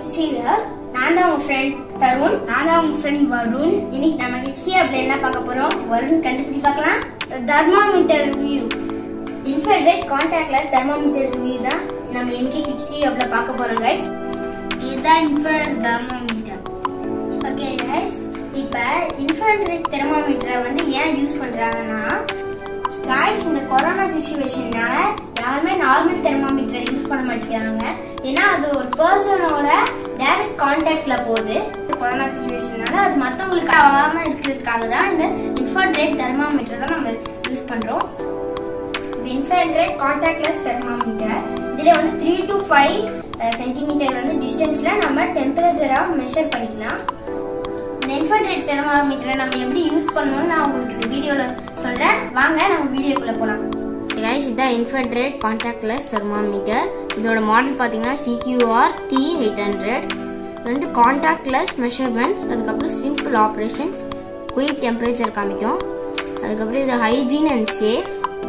கிட்ஸியர் நான் தான் உங்க ஃப்ரெண்ட் தருண் நான் தான் உங்க ஃப்ரெண்ட் வருண் இன்னைக்கு நம்ம கிட்ஸியர்ல என்ன பார்க்க போறோம் வருண் கண்டுபிடி பார்க்கலாம் thermometer review infrared contactless thermometer review தான் நம்ம இன்னைக்கு கிட்ஸியர்ல பார்க்க போறோம் கைஸ் இதுதான் இன்ஃபர்ட் தர்மாமீட்டர் ஓகே கைஸ் இப்போ இன்ஃபர்டேட் தெர்மாமீட்டரை வந்து ஏன் யூஸ் பண்றாங்கன்னா காய்ஸ் இந்த கொரோனா சுச்சுவேஷனால யாருமே நார்மல் தெர்மாமீட்டரை யூஸ் பண்ண மாட்டேங்கிறாங்க ஏன்னா அது ஒரு பர்சனோட டைரக்ட் கான்டாக்ட்ல போகுது கொரோனா சுச்சுவேஷனால அது மற்றவங்களுக்கு ஆகாம இருக்கிறதுக்காக தான் இந்த இன்ஃபர்ட்ரேட் தெர்மாமீட்டர் தான் நம்ம யூஸ் பண்றோம் இந்த இன்ஃபர்ட்ரேட் கான்டாக்ட்லெஸ் தெர்மாமீட்டர் இதுல வந்து த்ரீ டு ஃபைவ் சென்டிமீட்டர் வந்து டிஸ்டன்ஸ்ல நம்ம டெம்பரேச்சரா மெஷர் பண்ணிக்கலாம் இந்த இன்ஃபர்ட்ரேட் தெர்மாமீட்டரை நம்ம எப்படி யூஸ் பண்ணணும்னு நான் உங்களுக்கு இந்த வீடியோல சொல்றேன் வாங்க நம்ம வீடியோக்குள்ள போலாம் கைஸ் இதான் இன்ஃபர்ட்ரேட் கான்டாக்ட்லெஸ் தெர்மாமீட்டர் இதோட மாடல் பார்த்தீங்கன்னா சிக்யூஆர் டி எயிட் ஹண்ட்ரட் வந்து கான்டாக்ட்லெஸ் மெஷர்மெண்ட்ஸ் அதுக்கப்புறம் சிம்பிள் ஆப்ரேஷன்ஸ் குயிக் டெம்பரேச்சர் காமிக்கும் அதுக்கப்புறம் இது ஹைஜீன் அண்ட் சேஃப்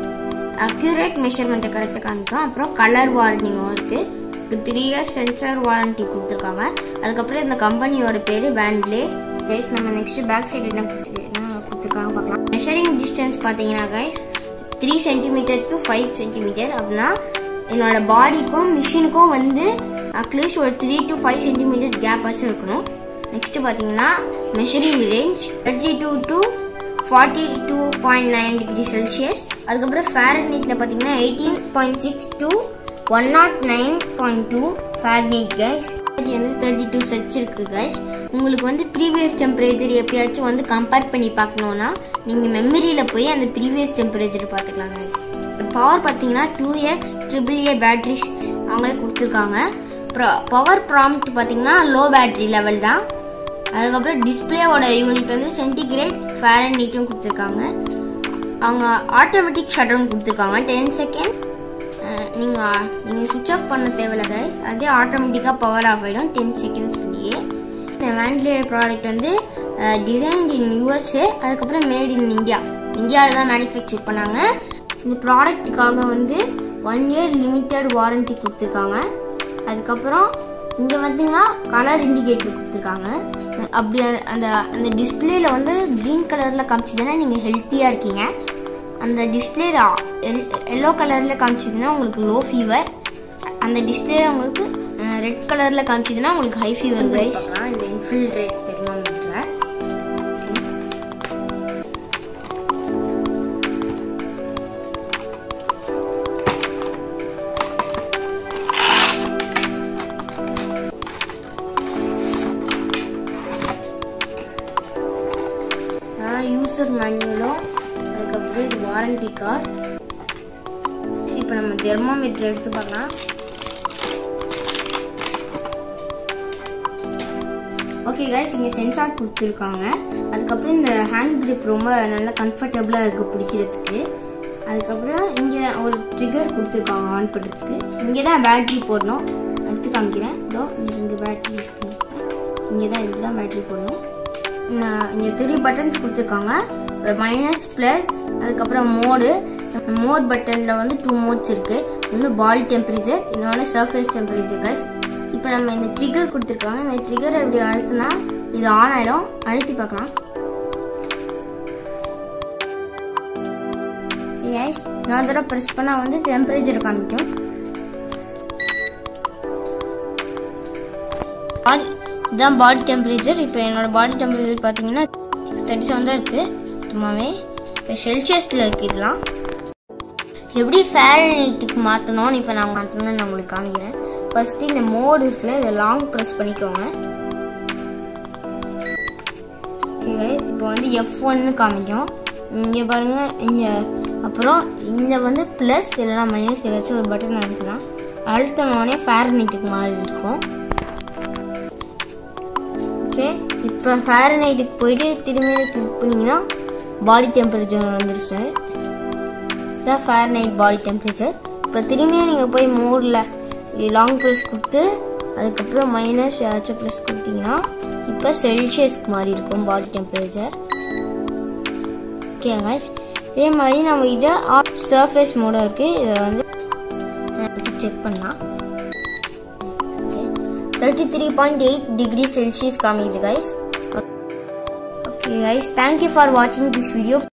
அக்யூரேட் மெஷர்மெண்ட்டை கரெக்டாக காமிக்கும் அப்புறம் கலர் வாரண்டிங்கும் இருக்குது த்ரீ இயர்ஸ் சென்சார் வாரண்டி கொடுத்துருக்காங்க அதுக்கப்புறம் இந்த கம்பெனியோட பேர் பேண்ட்லே கைஸ் நம்ம நெக்ஸ்ட் பேக் சைடு என்ன கொடுத்து என்ன கொடுத்துருக்காங்க பார்க்கலாம் மெஷரிங் டிஸ்டன்ஸ் பார்த்தீங்கன்னா guys three centimetre to five centimetre அப்படின்னா என்னோட பாடிக்கும் மிஷினுக்கும் வந்து அட்லீஸ்ட் ஒரு three to five centimetre gap ஆச்சும் இருக்கணும் நெக்ஸ்ட் பார்த்தீங்கன்னா measuring range thirty two to forty two point nine degree Celsius அதுக்கப்புறம் ஃபேரன்ஹீட்டில் பார்த்தீங்கன்னா eighteen point six to one naught nine point two Fahrenheit guys வந்து தேர்ட்டி டூ செட்ஸ் இருக்கு guys உங்களுக்கு வந்து ப்ரீவியஸ் டெம்பரேச்சர் எப்பயாச்சும் வந்து கம்பேர் பண்ணி பார்க்கணுன்னா நீங்கள் மெமரியில் போய் அந்த ப்ரீவியஸ் டெம்பரேச்சர் பார்த்துக்கலாம் கைஸ் பவர் பார்த்தீங்கன்னா two X triple A batteries அவங்களே கொடுத்துருக்காங்க பவர் ப்ராம்ப்ட் பார்த்தீங்கன்னா லோ பேட்டரி லெவல் தான் அதுக்கப்புறம் டிஸ்பிளேவோட யூனிட் வந்து சென்டிகிரேட் ஃபேரன் நீட்டும் கொடுத்துருக்காங்க அவங்க ஆட்டோமேட்டிக் ஷட் டவுன் கொடுத்துருக்காங்க டென் செகண்ட் நீங்கள் நீங்கள் சுவிட்ச் ஆஃப் பண்ண தேவையில்ல கைஸ் அதே ஆட்டோமேட்டிக்காக பவர் ஆஃப் ஆகிடும் டென் செகண்ட்ஸ்லேயே இந்த வேண்ட்லியர் ப்ராடக்ட் வந்து டிசைன்ட் இன் யூஎஸ்ஏ அதுக்கப்புறம் மேட் இன் இந்தியா இந்தியாவில் தான் மேனுஃபேக்சர் பண்ணாங்க இந்த ப்ராடக்ட்டுக்காக வந்து ஒன் இயர் லிமிட்டட் வாரண்டி கொடுத்துருக்காங்க அதுக்கப்புறம் இங்கே பார்த்தீங்கன்னா கலர் இண்டிகேட்டர் கொடுத்துருக்காங்க அப்படி அந்த அந்த டிஸ்பிளேல வந்து க்ரீன் கலரில் காமிச்சதுன்னா நீங்கள் ஹெல்த்தியாக இருக்கீங்க அந்த டிஸ்பிளேல எல்லோ கலரில் காமிச்சதுன்னா உங்களுக்கு லோ ஃபீவர் அந்த டிஸ்பிளே உங்களுக்கு ரெட் கலரில் காமிச்சதுன்னா உங்களுக்கு ஹை ஃபீவர் கைஸ் இந்த இன்ஃபில்ட்ரேட் தெர்மாமீட்டரை யூசர் மேனுவலும் அதுக்கப்புறம் இது வாரண்டி கார்டு இப்போ நம்ம தெர்மாமீட்டர் எடுத்து பார்க்கலாம் ஓகே கைஸ் இங்கே சென்சார் கொடுத்துருக்காங்க அதுக்கப்புறம் இந்த ஹேண்ட் கிரிப் ரொம்ப நல்லா கம்ஃபர்டபுளாக இருக்குது பிடிக்கிறதுக்கு அதுக்கப்புறம் இங்கே ஒரு ட்ரிகர் கொடுத்துருக்காங்க ஆன் பண்ணுறதுக்கு இங்கே தான் பேட்ரி போடணும் எடுத்து காமிக்கிறேன் இதோ இந்த ரெண்டு பேட்ரி இங்கே தான் இதுதான் பேட்ரி போடணும் இங்கே த்ரீ பட்டன்ஸ் கொடுத்துருக்காங்க மைனஸ் ப்ளஸ் அதுக்கப்புறம் மோடு மோட் பட்டனில் வந்து டூ மோட்ஸ் இருக்குது ஒன்று பாடி டெம்பரேச்சர் இன்னொன்று சர்ஃபேஸ் டெம்பரேச்சர் கைஸ் இப்போ நம்ம இந்த ட்ரிகர் கொடுத்துருக்காங்க இந்த ட்ரிகர் எப்படி அழுத்தினா இது ஆன் ஆகிடும் அழுத்தி பார்க்கலாம் கைஸ் நான் தடவை ப்ரெஸ் பண்ணால் வந்து டெம்பரேச்சர் காமிக்கும் இதுதான் பாடி டெம்பரேச்சர் இப்போ என்னோட பாடி டெம்பரேச்சர் பார்த்தீங்கன்னா தேர்ட்டி செவன் தான் இருக்குது சும்மாவே இப்போ செல்சியஸில் இருக்குது இதெல்லாம் எப்படி ஃபேரனைட்டுக்கு மாற்றணும்னு இப்போ நான் மாற்றணும்னு நான் உங்களுக்கு காமிக்கிறேன் ஃபஸ்ட்டு இந்த மோடு இருக்குல்ல இதை லாங் ப்ரெஸ் பண்ணிக்கோங்க ஓகே கைஸ் இப்போ வந்து எஃப் ஒன்னு காமிக்கும் இங்கே பாருங்கள் இங்கே அப்புறம் இந்த வந்து ப்ளஸ் இல்லைனா மைனஸ் ஏதாச்சும் ஒரு பட்டன் அழுத்தலாம் அழுத்தினோடனே ஃபேரனைட்டுக்கு மாறி இருக்கும் ஓகே இப்போ ஃபேரனைட்டுக்கு போயிட்டு திரும்பி கிளிக் பண்ணிங்கன்னா பாடி டெம்பரேச்சர் வந்துருச்சு இதான் ஃபேரனைட் பாடி டெம்பரேச்சர் இப்போ திரும்பியும் நீங்கள் போய் மோடில் லாங் ப்ரெஸ் கொடுத்து அதுக்கப்புறம் மைனஸ் ஏதாச்சும் ப்ளஸ் கொடுத்தீங்கன்னா இப்போ செல்சியஸ்க்கு மாறி இருக்கும் பாடி டெம்பரேச்சர் ஓகே கைஸ் இதே மாதிரி நம்ம கிட்ட சர்ஃபேஸ் மோடும் இருக்குது இதை வந்து செக் பண்ணலாம் okay thirty three point eight degree Celsius காமிக்குது guys okay guys thank you for வாட்சிங் திஸ் வீடியோ